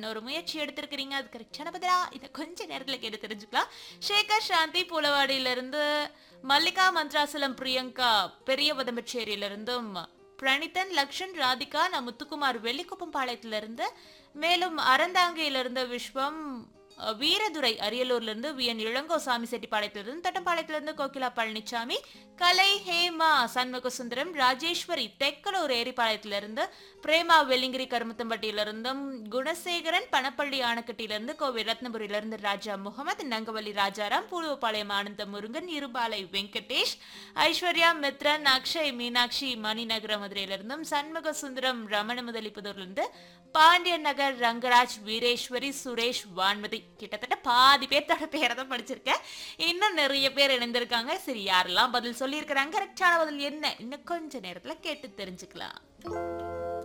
என்ன ஒரு முயற்சி எடுத்திருக்கிறீங்க அது கரெக்டான பதிலா இதை கொஞ்ச நேரத்துல கேட்டு தெரிஞ்சுக்கலாம் சேகர் சாந்தி பூலவாடியில இருந்து மல்லிகா மந்த்ராசலம் பிரியங்கா பெரிய வதம்பச்சேரியில இருந்தும் பிரணிதன் லக்ஷன் ராதிகா நான் முத்துக்குமார் வெள்ளிக்குப்பம் பாளையத்துல இருந்து மேலும் அறந்தாங்கியில இருந்த விஸ்வம் அஹ், வீரதுரை அரியலூர்ல இருந்து வி என் இளங்கோ சாமி செட்டிப்பாளையத்துல இருந்து தட்டம்பாளையத்துல இருந்து கோகிலா பழனிசாமி கலை ஹேமா சண்முக சுந்தரம் ராஜேஸ்வரி தெக்கலூர் ஏரிப்பாளையத்துல இருந்து பிரேமா வெள்ளிங்கிரி கருமத்தம்பட்டியில இருந்தும் குணசேகரன் பணப்பள்ளி ஆனக்கட்டியில இருந்து கோவை ரத்னபுரியில இருந்து ராஜா முகமது நங்கவல்லி ராஜாராம் பூலுவப்பாளையம் ஆனந்த முருகன் இருபாலை வெங்கடேஷ் ஐஸ்வர்யா மித்ரன் அக்ஷய் மீனாட்சி மணிநகர மதுரையில இருந்தும் சண்முக சுந்தரம் ரமண முதலிப்புதூர்ல இருந்து பாண்டியன் நகர் ரங்கராஜ் வீரேஸ்வரி சுரேஷ் வான்மதி கிட்டத்தட்ட பாதி பேர்த்தோட பேரை தான் படிச்சிருக்கேன் இன்னும் நிறைய பேர் இணைந்திருக்காங்க சரி யாரெல்லாம் பதில் சொல்லியிருக்கிறாங்க கரெக்டான பதில் என்ன இன்னும் கொஞ்ச நேரத்துல கேட்டு தெரிஞ்சுக்கலாம்